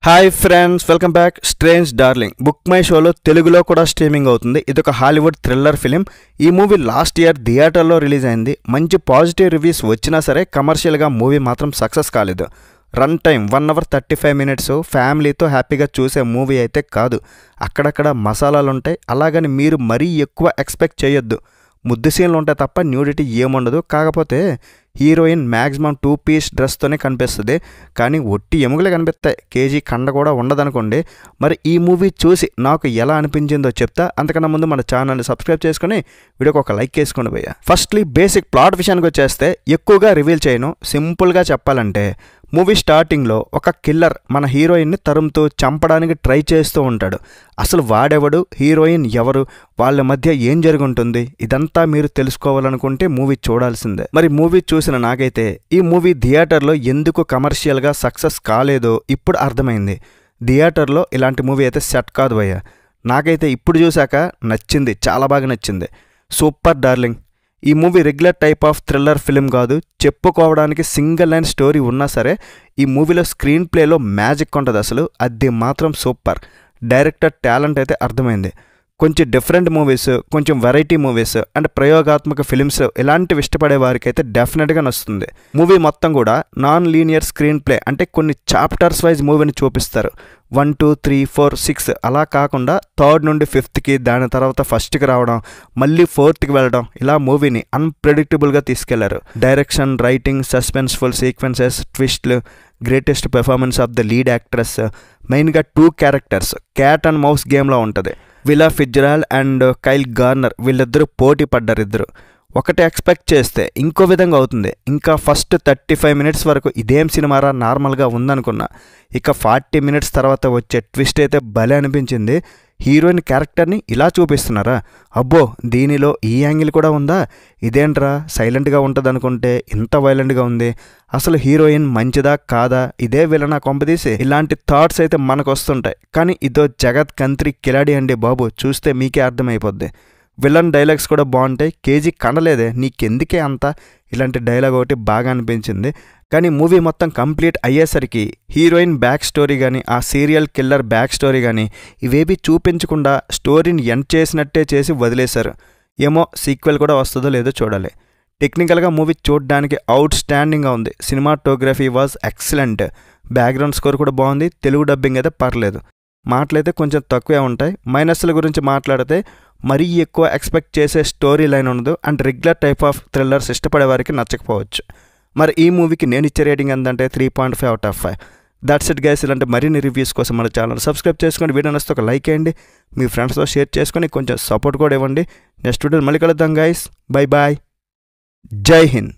hi friends welcome back strange darling book my షోలో తెలుగులో కూడా స్ట్రీమింగ్ అవుతుంది ఇది ఒక హాలీవుడ్ థ్రిల్లర్ ఫిలిం ఈ మూవీ లాస్ట్ ఇయర్ థియేటర్లో రిలీజ్ అయింది మంచి పాజిటివ్ రివ్యూస్ వచ్చినా సరే కమర్షియల్గా మూవీ మాత్రం సక్సెస్ కాలేదు run time one hour thirty five minutes ఫ్యామిలీతో హ్యాపీగా చూసే మూవీ అయితే కాదు అక్కడక్కడ మసాలాలు ఉంటాయి అలాగని మీరు మరీ ఎక్కువ ఎక్స్పెక్ట్ చేయొద్దు ముద్దు సీన్లు ఉంటాయి తప్ప న్యూడిటీ ఏముండదు కాకపోతే హీరోయిన్ మ్యాక్సిమం టూ పీస్ డ్రెస్తోనే కనిపిస్తుంది కానీ ఒట్టి ఎముకలే కనిపిస్తాయి కేజీ కండ కూడా ఉండదనుకోండి మరి ఈ మూవీ చూసి నాకు ఎలా అనిపించిందో చెప్తా అంతకన్నా ముందు మన ఛానల్ని సబ్స్క్రైబ్ చేసుకుని వీడియోకి ఒక లైక్ వేసుకోండి భయ్య ఫస్ట్లీ బేసిక్ ప్లాట్ విషయానికి వచ్చేస్తే ఎక్కువగా రివీల్ చేయను సింపుల్గా చెప్పాలంటే మూవీ స్టార్టింగ్లో ఒక కిల్లర్ మన హీరోయిన్ని తరుముతూ చంపడానికి ట్రై చేస్తూ ఉంటాడు అసలు వాడెవడు హీరోయిన్ ఎవరు వాళ్ళ మధ్య ఏం జరుగుంటుంది ఇదంతా మీరు తెలుసుకోవాలనుకుంటే మూవీ చూడాల్సిందే మరి మూవీ చూసిన నాకైతే ఈ మూవీ థియేటర్లో ఎందుకు కమర్షియల్గా సక్సెస్ కాలేదో ఇప్పుడు అర్థమైంది థియేటర్లో ఇలాంటి మూవీ అయితే సెట్ కాదు భయ్య నాకైతే ఇప్పుడు చూశాక నచ్చింది చాలా బాగా నచ్చింది సూపర్ డార్లింగ్ ఈ movie regular type of thriller film కాదు చెప్పుకోవడానికి సింగిల్ లైన్ స్టోరీ ఉన్నా సరే ఈ మూవీలో స్క్రీన్ ప్లేలో మ్యాజిక్ ఉంటుంది అసలు అది మాత్రం సూపర్ డైరెక్టర్ టాలెంట్ అయితే అర్థమైంది కొంచెం డిఫరెంట్ మూవీస్ కొంచెం వెరైటీ మూవీస్ అండ్ ప్రయోగాత్మక ఫిలిమ్స్ ఇలాంటివి ఇష్టపడే వారికి అయితే డెఫినెట్గా నచ్చుతుంది మూవీ మొత్తం కూడా నాన్ లీనియర్ స్క్రీన్ ప్లే అంటే కొన్ని చాప్టర్స్ వైజ్ మూవీని చూపిస్తారు one two three four six అలా కాకుండా థర్డ్ నుండి ఫిఫ్త్కి దాని తర్వాత ఫస్ట్కి రావడం మళ్ళీ ఫోర్త్కి వెళ్ళడం ఇలా మూవీని అన్ప్రెడిక్టబుల్గా తీసుకెళ్లారు డైరెక్షన్ రైటింగ్ సస్పెన్స్ఫుల్ సీక్వెన్సెస్ ట్విస్ట్లు greatest performance of the lead actress మెయిన్గా two characters cat and mouse గేమ్లో ఉంటుంది Willa Fitzgerald and Kyle Gallner వీళ్ళిద్దరూ పోటీ పడ్డారు ఇద్దరు ఒకటి ఎక్స్పెక్ట్ చేస్తే ఇంకో విధంగా అవుతుంది ఇంకా ఫస్ట్ థర్టీ ఫైవ్ మినిట్స్ వరకు ఇదేం సినిమారా నార్మల్గా ఉందనుకున్నా ఇక ఫార్టీ మినిట్స్ తర్వాత వచ్చే ట్విస్ట్ అయితే భలే అనిపించింది హీరోయిన్ క్యారెక్టర్ని ఇలా చూపిస్తున్నారా అబ్బో దీనిలో ఈ యాంగిల్ కూడా ఉందా ఇదేంట్రా సైలెంట్గా ఉంటుంది అనుకుంటే ఇంత వైలెంట్గా ఉంది అసలు హీరోయిన్ మంచిదా కాదా ఇదే విలనా కొంపదీసి ఇలాంటి థాట్స్ అయితే మనకు వస్తుంటాయి కానీ ఇదో జగత్ కంత్రి కిలాడి అండి బాబు చూస్తే మీకే అర్థమైపోద్ది విలన్ డైలాగ్స్ కూడా బాగుంటాయి కేజీ కనలేదే నీకెందుకే అంత ఇలాంటి డైలాగ్ ఒకటి బాగా అనిపించింది కానీ మూవీ మొత్తం కంప్లీట్ అయ్యేసరికి హీరోయిన్ బ్యాక్ స్టోరీ కానీ ఆ సీరియల్ కిల్లర్ బ్యాక్ స్టోరీ కానీ ఇవేవి చూపించకుండా స్టోరీని ఎండ్ చేసినట్టే చేసి వదిలేశారు ఏమో సీక్వెల్ కూడా వస్తుందో లేదో చూడాలి టెక్నికల్గా మూవీ చూడడానికి అవుట్ స్టాండింగ్గా ఉంది cinematography was excellent background score కూడా బాగుంది తెలుగు డబ్బింగ్ అయితే పర్లేదు మాటలైతే కొంచెం తక్కువే ఉంటాయి మైనస్ల గురించి మాట్లాడితే మరీ ఎక్కువ ఎక్స్పెక్ట్ చేసే స్టోరీ లైన్ ఉండదు and regular type of thrillers ఇష్టపడే వారికి నచ్చకపోవచ్చు మరి ఈ మూవీకి నేను ఇచ్చే రేటింగ్ ఎంతంటే three point five out of five that's it guys ఇలాంటి మరిన్ని రివ్యూస్ కోసం మన ఛానల్ సబ్స్క్రైబ్ చేసుకొని వీడియో నచ్చితే ఒక లైక్ వేయండి మీ ఫ్రెండ్స్తో షేర్ చేసుకొని కొంచెం సపోర్ట్ కూడా ఇవ్వండి నెక్స్ట్ వీడియో మళ్ళీ కలుద్దాం గైస్ బై బాయ్ జై హింద్